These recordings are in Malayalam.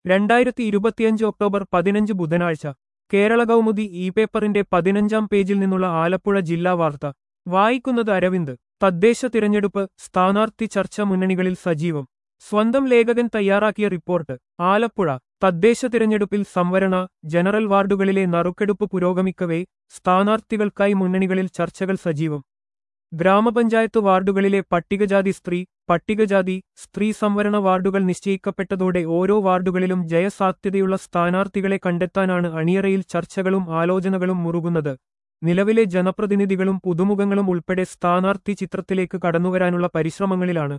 രണ്ടായിരത്തി ഇരുപത്തിയഞ്ച് ഒക്ടോബർ പതിനഞ്ച് ബുധനാഴ്ച കേരള കൗമുദി ഇ പേപ്പറിന്റെ പതിനഞ്ചാം പേജിൽ നിന്നുള്ള ആലപ്പുഴ ജില്ലാ വാർത്ത വായിക്കുന്നത് അരവിന്ദ് തദ്ദേശ തിരഞ്ഞെടുപ്പ് സ്ഥാനാർത്ഥി ചർച്ച മുന്നണികളിൽ സജീവം സ്വന്തം ലേഖകൻ തയ്യാറാക്കിയ റിപ്പോർട്ട് ആലപ്പുഴ തദ്ദേശ തിരഞ്ഞെടുപ്പിൽ സംവരണ ജനറൽ വാർഡുകളിലെ നറുക്കെടുപ്പ് പുരോഗമിക്കവേ സ്ഥാനാർത്ഥികൾക്കായി മുന്നണികളിൽ ചർച്ചകൾ സജീവം ഗ്രാമപഞ്ചായത്ത് വാർഡുകളിലെ പട്ടികജാതി സ്ത്രീ പട്ടികജാതി സ്ത്രീ സംവരണ വാർഡുകൾ നിശ്ചയിക്കപ്പെട്ടതോടെ ഓരോ വാർഡുകളിലും ജയസാധ്യതയുള്ള സ്ഥാനാർത്ഥികളെ കണ്ടെത്താനാണ് അണിയറയിൽ ചർച്ചകളും ആലോചനകളും മുറുകുന്നത് നിലവിലെ ജനപ്രതിനിധികളും പുതുമുഖങ്ങളും ഉൾപ്പെടെ സ്ഥാനാർത്ഥി ചിത്രത്തിലേക്ക് കടന്നുവരാനുള്ള പരിശ്രമങ്ങളിലാണ്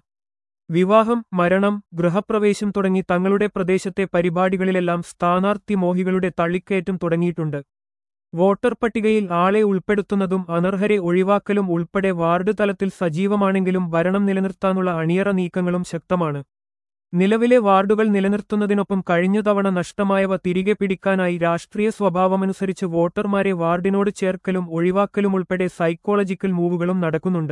വിവാഹം മരണം ഗൃഹപ്രവേശം തുടങ്ങി തങ്ങളുടെ പ്രദേശത്തെ പരിപാടികളിലെല്ലാം സ്ഥാനാർത്ഥി മോഹികളുടെ തള്ളിക്കയറ്റം തുടങ്ങിയിട്ടുണ്ട് വോട്ടർ പട്ടികയിൽ ആളെ ഉൾപ്പെടുത്തുന്നതും അനർഹരെ ഒഴിവാക്കലും ഉൾപ്പെടെ വാർഡ് തലത്തിൽ സജീവമാണെങ്കിലും ഭരണം നിലനിർത്താനുള്ള അണിയറ നീക്കങ്ങളും ശക്തമാണ് നിലവിലെ വാർഡുകൾ നിലനിർത്തുന്നതിനൊപ്പം കഴിഞ്ഞ തവണ നഷ്ടമായവ തിരികെ പിടിക്കാനായി രാഷ്ട്രീയ സ്വഭാവമനുസരിച്ച് വോട്ടർമാരെ വാർഡിനോട് ചേർക്കലും ഒഴിവാക്കലും ഉൾപ്പെടെ സൈക്കോളജിക്കൽ മൂവുകളും നടക്കുന്നുണ്ട്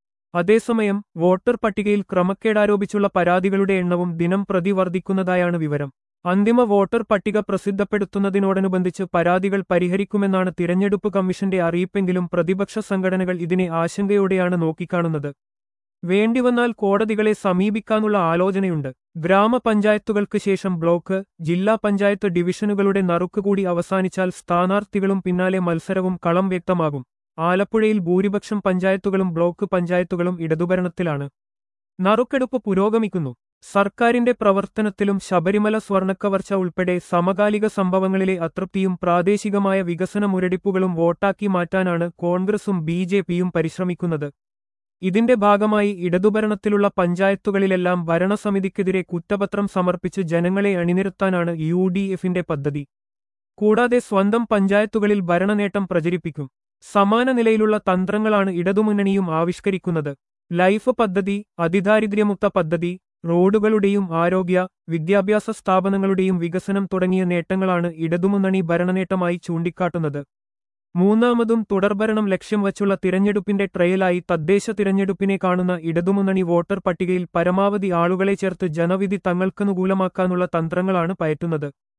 അതേസമയം വോട്ടർ പട്ടികയിൽ ക്രമക്കേടാരോപിച്ചുള്ള പരാതികളുടെ എണ്ണവും ദിനം പ്രതി വർദ്ധിക്കുന്നതായാണ് വിവരം അന്തിമ വോട്ടർ പട്ടിക പ്രസിദ്ധപ്പെടുത്തുന്നതിനോടനുബന്ധിച്ച് പരാതികൾ പരിഹരിക്കുമെന്നാണ് തിരഞ്ഞെടുപ്പ് കമ്മീഷന്റെ അറിയിപ്പെങ്കിലും പ്രതിപക്ഷ സംഘടനകൾ ഇതിനെ ആശങ്കയോടെയാണ് നോക്കിക്കാണുന്നത് വേണ്ടിവന്നാൽ കോടതികളെ സമീപിക്കാനുള്ള ആലോചനയുണ്ട് ഗ്രാമപഞ്ചായത്തുകൾക്ക് ശേഷം ബ്ലോക്ക് ജില്ലാ പഞ്ചായത്ത് ഡിവിഷനുകളുടെ നറുക്കുകൂടി അവസാനിച്ചാൽ സ്ഥാനാർത്ഥികളും പിന്നാലെ മത്സരവും കളം വ്യക്തമാകും ആലപ്പുഴയിൽ ഭൂരിപക്ഷം പഞ്ചായത്തുകളും ബ്ലോക്ക് പഞ്ചായത്തുകളും ഇടതുഭരണത്തിലാണ് നറുക്കെടുപ്പ് പുരോഗമിക്കുന്നു സർക്കാരിന്റെ പ്രവർത്തനത്തിലും ശബരിമല സ്വർണക്കവർച്ച ഉൾപ്പെടെ സമകാലിക സംഭവങ്ങളിലെ അതൃപ്തിയും പ്രാദേശികമായ വികസന മുരടിപ്പുകളും വോട്ടാക്കി മാറ്റാനാണ് കോൺഗ്രസും ബി ജെ പിയും പരിശ്രമിക്കുന്നത് ഇതിന്റെ ഭാഗമായി ഇടതുഭരണത്തിലുള്ള പഞ്ചായത്തുകളിലെല്ലാം ഭരണസമിതിക്കെതിരെ കുറ്റപത്രം സമർപ്പിച്ച് ജനങ്ങളെ അണിനിരത്താനാണ് യു ഡി എഫിന്റെ പദ്ധതി കൂടാതെ സ്വന്തം പഞ്ചായത്തുകളിൽ ഭരണനേട്ടം പ്രചരിപ്പിക്കും സമാന നിലയിലുള്ള തന്ത്രങ്ങളാണ് ഇടതുമുന്നണിയും ആവിഷ്കരിക്കുന്നത് ലൈഫ് പദ്ധതി അതിദാരിദ്ര്യമുക്ത പദ്ധതി റോഡുകളുടെയും ആരോഗ്യ വിദ്യാഭ്യാസ സ്ഥാപനങ്ങളുടെയും വികസനം തുടങ്ങിയ നേട്ടങ്ങളാണ് ഇടതുമുന്നണി ഭരണനേട്ടമായി ചൂണ്ടിക്കാട്ടുന്നത് മൂന്നാമതും തുടർഭരണം ലക്ഷ്യം വച്ചുള്ള തിരഞ്ഞെടുപ്പിന്റെ ട്രയലായി തദ്ദേശ തിരഞ്ഞെടുപ്പിനെ കാണുന്ന ഇടതുമുന്നണി വോട്ടർ പട്ടികയിൽ പരമാവധി ആളുകളെ ചേർത്ത് ജനവിധി തങ്ങൾക്കനുകൂലമാക്കാനുള്ള തന്ത്രങ്ങളാണ് പയറ്റുന്നത്